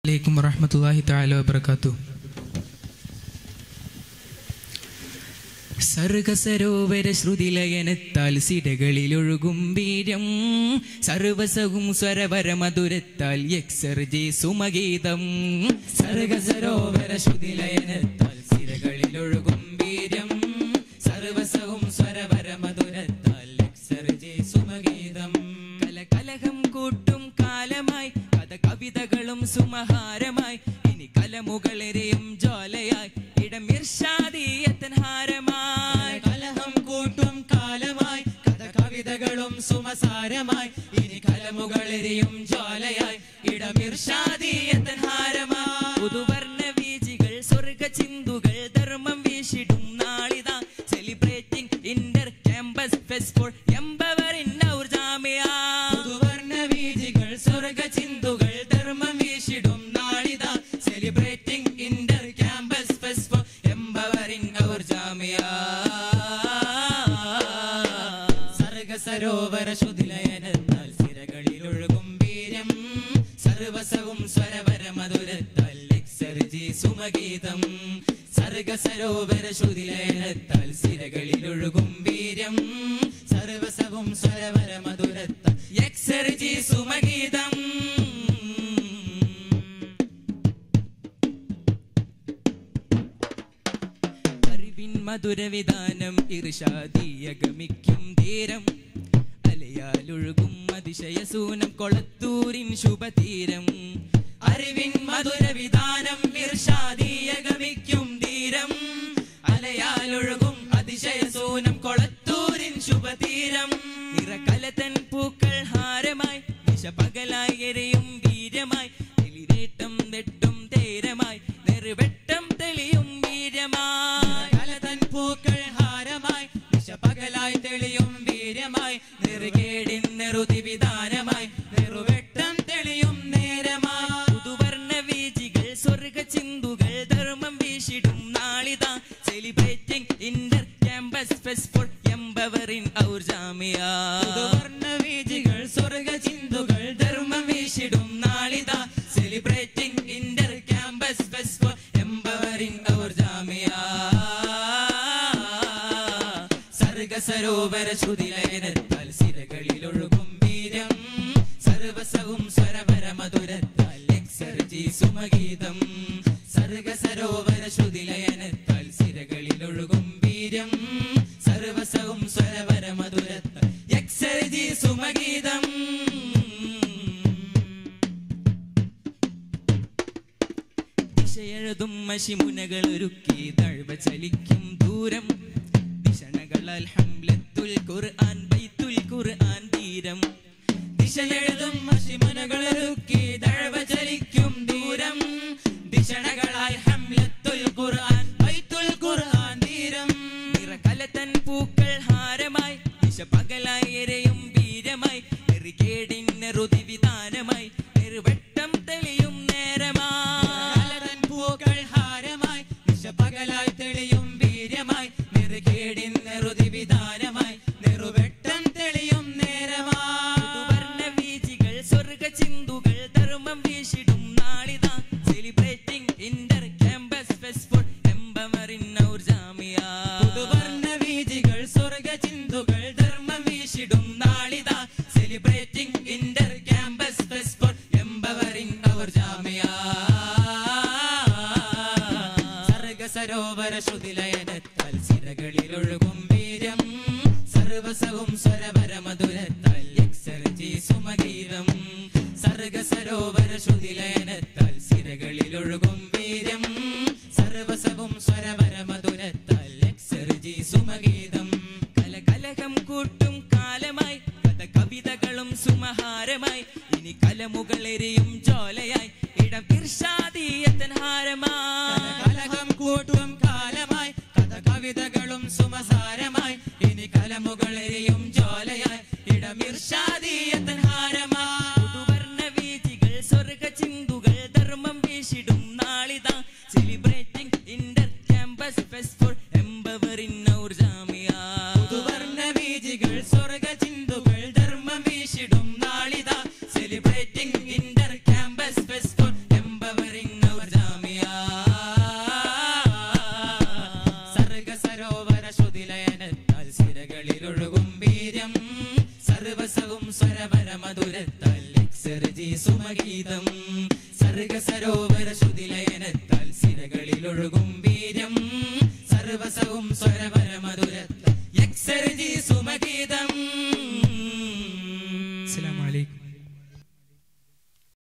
അലൈക്കും വറഹമത്തല്ലാഹി തആല വബറകാത്തു സർഗസരോവര ശ്രുതിലയനത്താൽ സിരകളിലൊഴുകും വീര്യം സർവസവും സ്വരവര മധുരത്താൽ യക്സർജി സുമഗീതം സർഗസരോവര ശ്രുതിലയനത്താൽ സിരകളിലൊഴുകും വീര്യം സർവസവും സ്വരവര മധുരത്താൽ യക്സർജി സുമഗീതം കലകലഹം കൂട്ടും കാലമായി കഥ കവിതകളും സുമഹാരമായി ഇനി കലമുകളെറിയും ജ്വാലയായി ഇടം ഇർഷാദീയത്തൻ ഹാരമായി കലഹം കൂട്ടും കാലമായി കഥ കവിതകളും സുമസാരമായി ഇനി കലമുകളെരിയും ജ്വാലയായി ഇടമിർഷാദീയത്തൻ ഹാരമായി പുതുവർണ്ണ വീജികൾ സ്വർഗ ചിന്തുകൾ ധർമ്മം വീശിടും നാളിതാ celebrating inter campus fest for empowering our Jamia പുതുവർണ്ണ വീജികൾ സ്വർഗ ചിന്തുകൾ ധർമ്മം വീശിടും നാളിതാ celebrating inter campus fest empowering our Jamia സർഗ സരോവര ശുതിലയനത്താൽ സിരകളിലൊഴുകും വീര്യം സർവസവും സ്വരവര മധുരത്താൽ ലക്സർജി സുമഗീതം സർഗ സരോവര ശുതിലയനത്താൽ സിരകളിലൊഴുകും വീര്യം സർവസവും സ്വരവര മധുരത്താൽ യക്സർജി സുമഗീതം അറിവിൻ മധുരവിധാനം ഇർഷാദീയഗമിക്കും തീരം അലയാലൊഴുകും അതിശയസൂനം കൊളത്തൂരിൻ ശുഭതീരം അറിവിൻ മധുര വിധാനം ഇർഷാദീയ ഗമിക്കും തീരം അലയാലൊഴുകും അതിശയസൂനം കൊളത്തൂരിൻ ശുഭതീരം നിറകലതൻ പൂക്കൾ ഹാരമായി ദിശ പകലായി എരയും വീര്യമായി എലിരേട്ടം വെട്ടും തേരമായി നെറുവെട്ടം തെളിയും വീര്യമായി കലതൻ പൂക്കൾ ഹാരമായി ദിശ പകലായി തെളിയും വീര്യമായി നെറുകേടിൻ നെറുതി വിധാനമായി നെറുവെട്ടം തെളിയും നേരമായി പുതുവർണ്ണ വീജികൾ സ്വർഗ ചിന്തുകൾ ധർമ്മം വീശിടും നാളിതാ celebrating inter campus fest for empowering our Jamia പുതുവർണ്ണ വീജികൾ സ്വർഗ ചിന്തുകൾ ധർമ്മം വീശിടും നാളിതാ celebrating inter campus fest empowering our Jamia സർഗ സരോവര ശ്രുതിലയനത്താൽ സിരകളിലൊഴുകും വീര്യം സർവസവും സ്വരവര മധുരത്താൽ എക്സർജി സുമഗീതം സർഗ സരോവര ശ്രുതിലയനത്താൽ സിരകളിലൊഴുകും വീര്യം സർവസവും സ്വരവര മധുരത്താൽ എക്സർജി സുമഗീതം ദിശയെഴുതും മഷിമുനകൾ ഒരുക്കി തഴ്വ ചലിക്കും ദൂരം ദിശണകളാൽ ഹംലത്തുൽ ഖുർആൻ ബൈത്തുൽ ഖുർആൻ തീരം ദിശയെഴുതും മഷിമുനകളൊരുക്കി ദഴവ ചലിക്കും ദൂരം ദിശണകളായി ഹംലത്തുൽ ഖുർആൻ ബൈത്തുൽ ഖുർആൻ തീരം നിറകലതൻ പൂക്കൾ ഹാരമായി ദിശ പകലായി എരയും വീരമായി നെറികേടിൻ നെറുതി വിധാനമായി നെറുവെട്ടം തെളിയും നേരമായി കലതൻ പൂക്കൾ ഹാരമായി ദിശ പകലായി തെളിയും വീര്യമായി നെറുകേടിൻ നെറുതി വിധാനമായി നെറുവെട്ടം തെളിയും നേരമായി വർണ്ണ വീജികൾ സ്വർഗ ചിന്തുകൾ ധർമ്മം വീശിടും നാളിതാ celebrating inter campus fest for empowering our Jamia പുതുവർണ്ണ വീജികൾ സ്വർഗ ചിന്തുകൾ ധർമ്മം വീശിടും നാളിതാ celebrating inter campus fest for empowering our Jamia സർഗ സരോവര ശ്രുതിലയനത്താൽ സിരകളിലൊഴുകും വീര്യം സർവസവും സ്വരവര മധുരത്താൽ എക്സർജി സുമഗീതം സർഗ സരോവര ശ്രുതിലയനത്താൽ സിരകളിലൊഴുകും വീര്യം സർവസവും സ്വരവര മധുരത്താൽ എക്സർജി സുമഗീതം കലകലഹം കൂട്ടും കാലമായി കഥ കവിതകളും സുമഹാരമായി ഇനി കലമുകളെറിയും ജോലയായി ഇടം ഇർഷാദീയത്തൻ ഹാരമായി കലകം കൂട്ടും കാലമായി കഥ കവിതകളും സുമസാരമായി ഇനി കലമുകളെയും ജ്വാലയായി ഇടമിർഷാദീയത്തൻ ഹാരമായി പുതുവർണ്ണ വീജികൾ സ്വർഗ ചിന്തുകൾ ധർമ്മം വീശിടും നാളിതാ celebrating inter campus fest for empowering our Jamia പുതുവർണ്ണ വീജികൾ സ്വർഗ ചിന്തുകൾ ധർമ്മം വീശിടും നാളിതാ celebrating inter campus fest empower വീര്യം സർവസവും സ്വരപരമധുരത്താൽ എക്സർജി സുമഗീതം സർഗ സരോവര ശ്രുതിലയനത്താൽ സിരകളിൽ ഒഴുകും വീര്യം സർവസവും സ്വരപരമധുരത്താൽ എക്സർജി സുമഗീതം